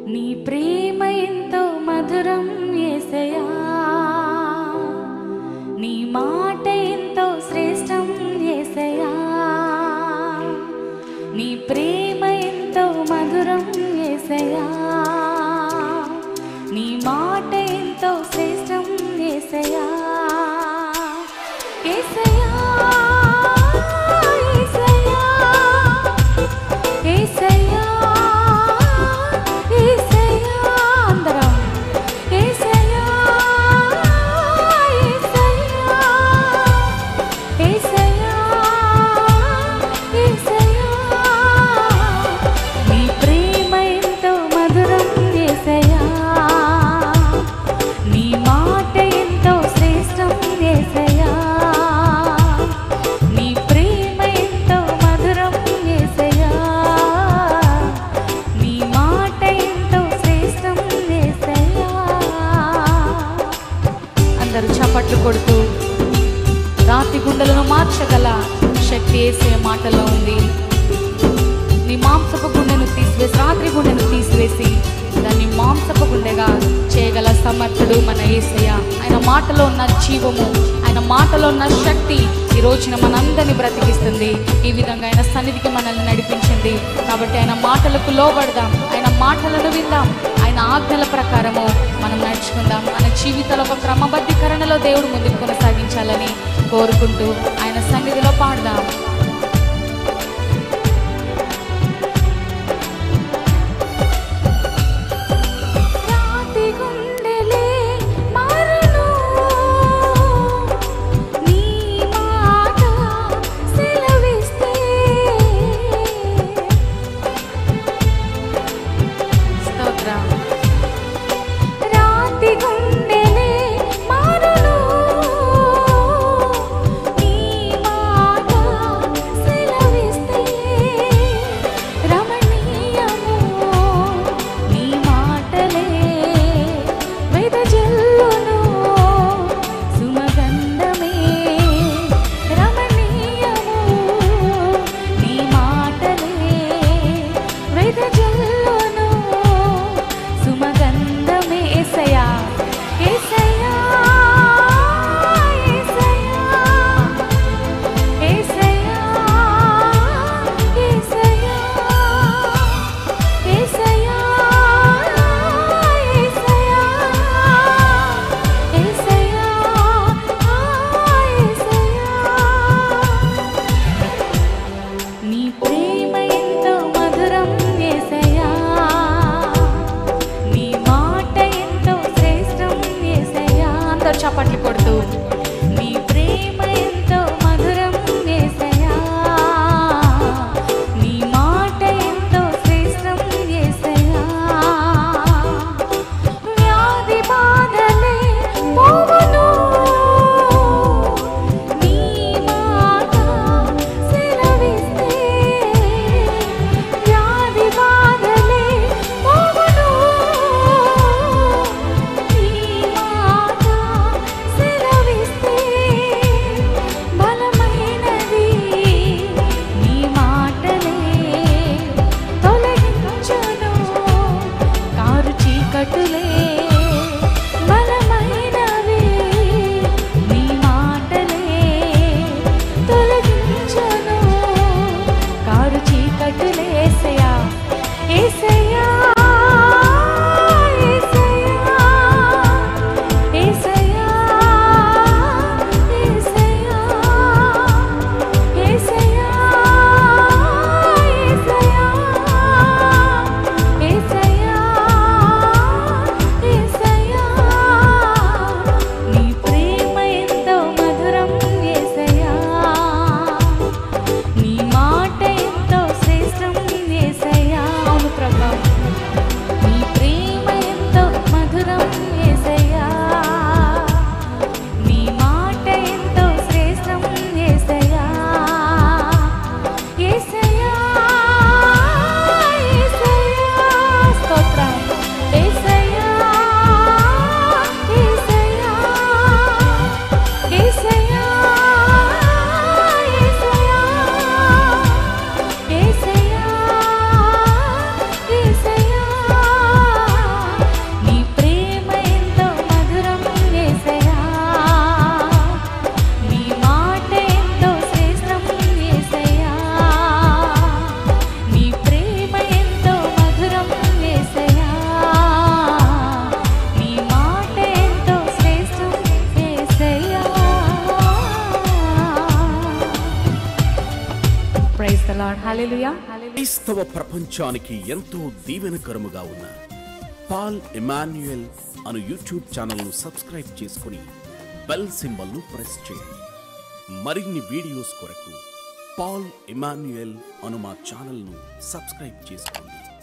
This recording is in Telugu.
నీ ప్రేమ ఎంతో మధురం ఏసయా నీ మాట ఎంతో శ్రేష్టం ఏసయా నీ ప్రేమ ఎంతో మధురం ఏసయా నీ మాట ఎంతో శ్రేష్టం ఏసయా ఏసయా ఏసయా ఏసయ్యా ఏసయ్యా అందరం ఏసయ్యా ఏసయ్యా ఏసయ్యా ఏసయ్యా నీ ప్రేమ ఎంతో మధురం ఏసయ్యా నీ మాట ఎంతో శ్రేష్టం ఏసయ్యా నీ ప్రేమ ఎంతో మధురం ఏసయ్యా నీ మాట ఎంతో శ్రేష్టం ఏసయ్యా అందరూ చప్పట్లు కొడుతూ రాతి గుండెలను మార్చగల శక్తి వేసే మాటలో ఉంది నీ మాంసపు గుండెను తీసివేసి రాత్రి గుండెను తీసివేసి దాన్ని మాంసపు గుండెగా చేయగల సమర్థుడు మన యేసయ్య ఆయన మాటలో ఉన్న జీవము ఆయన మాటలో ఉన్న శక్తి ఈ రోజున మనందరినీ బ్రతికిస్తుంది ఈ విధంగా ఆయన సన్నిధికి మనల్ని నడిపించింది కాబట్టి ఆయన మాటలకు లోబడదాం ఆయన మాటలను విందాం ఆయన ఆజ్ఞల ప్రకారము మనం నడుచుకుందాం మన జీవితాల ఒక క్రమబద్ధీకరణలో దేవుడు ముందుకు కొనసాగించాలని కోరుకుంటూ ఆయన సన్నిధిలో పాడదాం రాతి గుండెలే మారును నీ మాట సెలవిస్తే స్తోత్రం రాతి గుండెలే మారును నీ మాట సెలవిస్తే రమణీయము నీ మాటలే వెదజల్లును సుమగంధమే రమణీయము నీ మాటలే వెదజల్లును సుమగంధమే ఏసయ్యా ఏసయ్యా ఏసయ్యా ఏసయ్యా ఏసయ్యా ఏసయ్యా ఏసయ్యా ఏసయ్యా నీ ప్రేమ ఎంతో మధురం ఏసయ్యా నీ మాట ఎంతో శ్రేష్టం ఏసయ్యా అందరూ చప్పట్లు కొడుతూ నీ ప్రేమ ఎంతో మధురం ఏసయ్యా నీ మాట ఎంతో శ్రేష్టం ఏసయ్యా వ్యాధి బాధలే పోవును నీ మాట సెలవిస్తే వ్యాధి బాధలే పోవును నీ మాట సెలవిస్తే బలమైనది నీ మాటలే తొలగించును కారు చీకటులే బలమైనవి నీ మాటలే తొలగించును కారు చీకటులే ఏసయ్యా ఏసయ్యా ఏసయ్యా ఏసయ్యా ఏసయ్యా ఏసయ్యా ఏసయ్యా ఏసయ్యా ఏసయ్యా నీ ప్రేమ ఎంతో మధురం ఏసయ్యా నీ మాట ఎంతో శ్రేష్టం హల్లెలూయా క్రైస్తవ ప్రపంచానికి ఎంతో దీవెనకరముగా ఉన్న పాల్ ఎమాన్యుయల్ అను యూట్యూబ్ ఛానల్ను సబ్స్క్రైబ్ చేసుకుని బెల్ సింబల్ను ప్రెస్ చేయండి మరిన్ని వీడియోస్ కొరకు పాల్ ఎమాన్యుయల్ అను మా ఛానల్ను సబ్స్క్రైబ్ చేసుకోండి